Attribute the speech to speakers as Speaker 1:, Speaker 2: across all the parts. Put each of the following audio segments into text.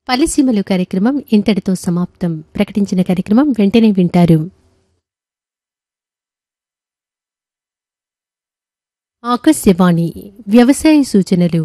Speaker 1: పల్లెసీమలు కార్యక్రమం ఇంతటితో సమాప్తం ప్రకటించిన కార్యక్రమం వెంటనే వింటారు ఆకాశవాణి వ్యవసాయ సూచనలు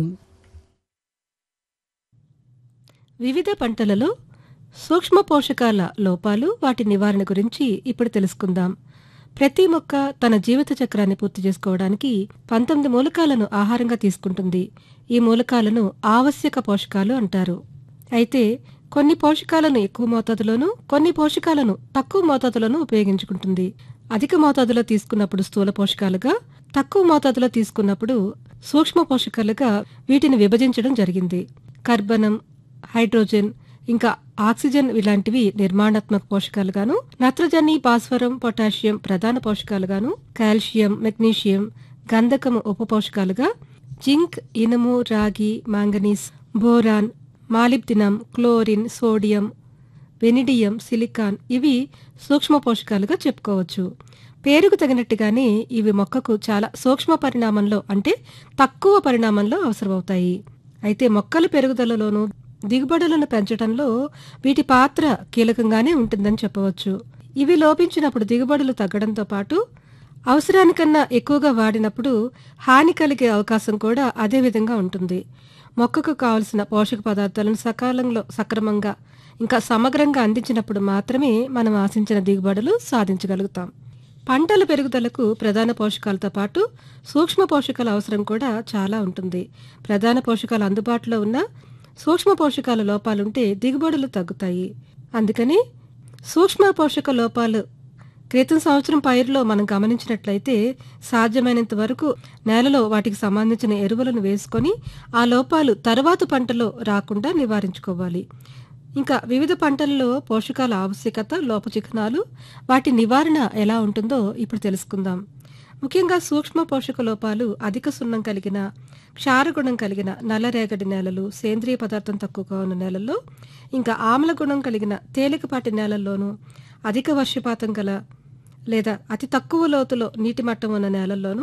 Speaker 2: వివిధ పంటలలో సూక్ష్మ పోషకాల లోపాలు వాటి నివారణ గురించి ఇప్పుడు తెలుసుకుందాం ప్రతి మొక్క తన జీవిత చక్రాన్ని పూర్తి చేసుకోవడానికి పంతొమ్మిది మూలకాలను ఆహారంగా తీసుకుంటుంది ఈ మూలకాలను ఆవశ్యక పోషకాలు అంటారు అయితే కొన్ని పోషకాలను ఎక్కువ మోతాదులోనూ కొన్ని పోషకాలను తక్కువ మోతాదులోనూ ఉపయోగించుకుంటుంది అధిక మోతాదులో తీసుకున్నప్పుడు స్థూల పోషకాలుగా తక్కువ మోతాదులో తీసుకున్నప్పుడు సూక్ష్మ పోషకాలుగా వీటిని విభజించడం జరిగింది కర్బనం హైడ్రోజన్ ఇంకా ఆక్సిజన్ ఇలాంటివి నిర్మాణాత్మక పోషకాలుగాను నత్రజని భాస్వరం పొటాషియం ప్రధాన పోషకాలుగాను కాల్షియం మెగ్నీషియం గంధకము ఉప పోషకాలుగా జింక్ ఇనుము రాగి manganese boron molybdenum chlorine sodium vanadium silicon ఇవి సూక్ష్మ పోషకాలుగా చెప్పుకోవచ్చు పేరుకు తగినట్టుగానే ఇవి మొక్కకు చాలా సూక్ష్మ పరిణామంలో అంటే తక్కువ పరిణామంలో అవసరమవుతాయి అయితే మొక్కల పెరుగుదలలోనూ దిగుబడులను పెంచడంలో వీటి పాత్ర కీలకంగానే ఉంటుందని చెప్పవచ్చు ఇవి లోపించినప్పుడు దిగుబడులు తగ్గడంతో పాటు అవసరానికన్నా ఎక్కువగా వాడినప్పుడు హాని కలిగే అవకాశం కూడా అదే విధంగా ఉంటుంది మొక్కకు కావలసిన పోషక పదార్థాలను సకాలంలో సక్రమంగా ఇంకా సమగ్రంగా అందించినప్పుడు మాత్రమే మనం ఆశించిన దిగుబడులు సాధించగలుగుతాం పంటల పెరుగుదలకు ప్రధాన పోషకాలతో పాటు సూక్ష్మ పోషకాల అవసరం కూడా చాలా ఉంటుంది ప్రధాన పోషకాలు అందుబాటులో ఉన్న సూక్ష్మ పోషకాల లోపాలుంటే దిగుబడులు తగ్గుతాయి అందుకని సూక్ష్మ పోషక లోపాలు క్రితం సంవత్సరం పైరులో మనం గమనించినట్లయితే సాధ్యమైనంత వరకు నేలలో వాటికి సంబంధించిన ఎరువులను వేసుకొని ఆ లోపాలు తరువాత పంటలో రాకుండా నివారించుకోవాలి ఇంకా వివిధ పంటలలో పోషకాల ఆవశ్యకత లోపచిహ్నాలు వాటి నివారణ ఎలా ఉంటుందో ఇప్పుడు తెలుసుకుందాం ముఖ్యంగా సూక్ష్మ పోషక లోపాలు అధిక సున్నం కలిగిన క్షారగుణం కలిగిన నల్లరేగడి నేలలు సేంద్రియ పదార్థం తక్కువగా ఉన్న నేలల్లో ఇంకా ఆమ్ల గుణం కలిగిన తేలికపాటి నేలల్లోనూ అధిక వర్షపాతం గల లేదా అతి తక్కువ లోతులో నీటి మట్టం ఉన్న నేలల్లోనూ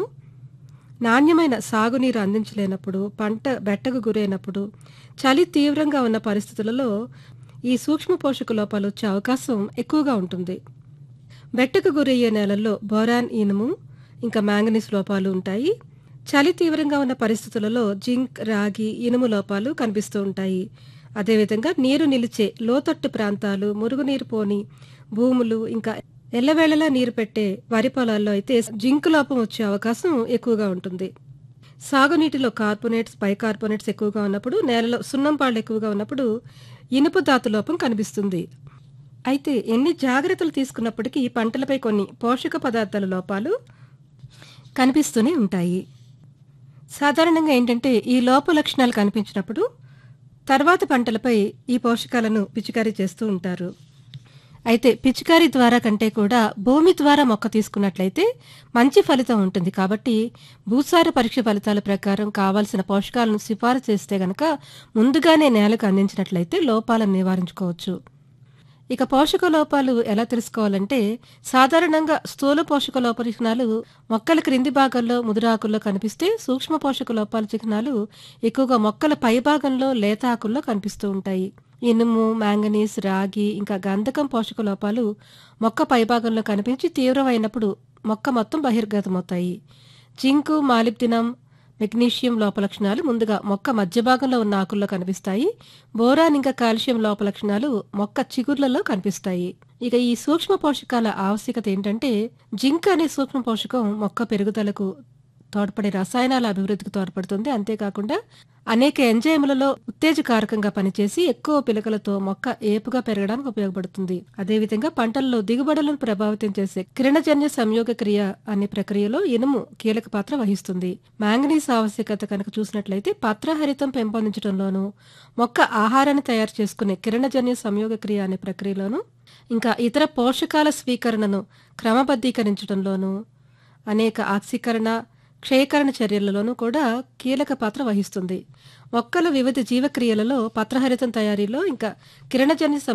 Speaker 2: నాణ్యమైన సాగునీరు అందించలేనప్పుడు పంట బెట్టకు గురైనప్పుడు చలి తీవ్రంగా ఉన్న పరిస్థితులలో ఈ సూక్ష్మ పోషక లోపాలు వచ్చే అవకాశం ఎక్కువగా ఉంటుంది బెట్టకు గురయ్యే నేలల్లో బోరాన్ ఇనుము ఇంకా మ్యాంగనీస్ లోపాలు ఉంటాయి చలి తీవ్రంగా ఉన్న పరిస్థితులలో జింక్ రాగి ఇనుము లోపాలు కనిపిస్తూ ఉంటాయి అదేవిధంగా నీరు నిలిచే లోతట్టు ప్రాంతాలు మురుగునీరు పోని భూములు ఇంకా ఎల్లవేళలా నీరు పెట్టే వరి పొలాల్లో అయితే జింక్ లోపం వచ్చే అవకాశం ఎక్కువగా ఉంటుంది సాగునీటిలో కార్బోనేట్స్ బైకార్బోనేట్స్ ఎక్కువగా ఉన్నప్పుడు నేలలో సున్నం పాళ్ళు ఎక్కువగా ఉన్నప్పుడు ఇనుపు ధాతు లోపం కనిపిస్తుంది అయితే ఎన్ని జాగ్రత్తలు తీసుకున్నప్పటికీ పంటలపై కొన్ని పోషక పదార్థాల లోపాలు కనిపిస్తూనే ఉంటాయి సాధారణంగా ఏంటంటే ఈ లోప లక్షణాలు కనిపించినప్పుడు తర్వాత పంటలపై ఈ పోషకాలను పిచికారీ చేస్తూ ఉంటారు అయితే పిచికారీ ద్వారా కంటే కూడా భూమి ద్వారా మొక్క తీసుకున్నట్లయితే మంచి ఫలితం ఉంటుంది కాబట్టి భూసార పరీక్ష ఫలితాల ప్రకారం కావాల్సిన పోషకాలను సిఫారసు చేస్తే గనక ముందుగానే నేలకు అందించినట్లయితే లోపాలను నివారించుకోవచ్చు ఇక పోషక లోపాలు ఎలా తెలుసుకోవాలంటే సాధారణంగా స్థూల పోషక లోప చిహ్నాలు మొక్కల క్రింది భాగంలో ముదురాకుల్లో కనిపిస్తే సూక్ష్మ పోషక లోపాల చిహ్నాలు ఎక్కువగా మొక్కల పై భాగంలో లేత ఆకుల్లో కనిపిస్తూ ఉంటాయి ఇనుము మ్యాంగనీస్ రాగి ఇంకా గంధకం పోషక లోపాలు మొక్క పైభాగంలో కనిపించి తీవ్రమైనప్పుడు మొక్క మొత్తం బహిర్గతమవుతాయి జింకు మాలిబ్దినం మెగ్నీషియం లోపలక్షణాలు ముందుగా మొక్క మధ్య భాగంలో ఉన్న ఆకుల్లో కనిపిస్తాయి బోరాన్ ఇంకా కాల్షియం లోపలక్షణాలు మొక్క చిగుర్లలో కనిపిస్తాయి ఇక ఈ సూక్ష్మ పోషకాల ఆవశ్యకత ఏంటంటే జింక్ అనే సూక్ష్మ పోషకం మొక్క పెరుగుదలకు తోడ్పడే రసాయనాల అభివృద్ధికి తోడ్పడుతుంది అంతేకాకుండా అనేక ఎంజైములలో ఉత్తేజకారకంగా పనిచేసి ఎక్కువ పిలకలతో మొక్క ఏపుగా పెరగడానికి ఉపయోగపడుతుంది అదేవిధంగా పంటల్లో దిగుబడులను ప్రభావితం చేసే కిరణజన్య సంయోగ క్రియ అనే ప్రక్రియలో ఇనుము కీలక పాత్ర వహిస్తుంది మ్యాంగనీస్ ఆవశ్యకత కనుక చూసినట్లయితే పత్రహరితం పెంపొందించడంలోనూ మొక్క ఆహారాన్ని తయారు చేసుకునే కిరణజన్య సంయోగ క్రియ అనే ప్రక్రియలోనూ ఇంకా ఇతర పోషకాల స్వీకరణను క్రమబద్ధీకరించడంలోనూ అనేక ఆక్సీకరణ క్షయకరణ చర్యలలోనూ కూడా కీలక పాత్ర వహిస్తుంది మొక్కల వివిధ జీవక్రియలలో పత్రహరితం తయారీలో ఇంకా కిరణజన్య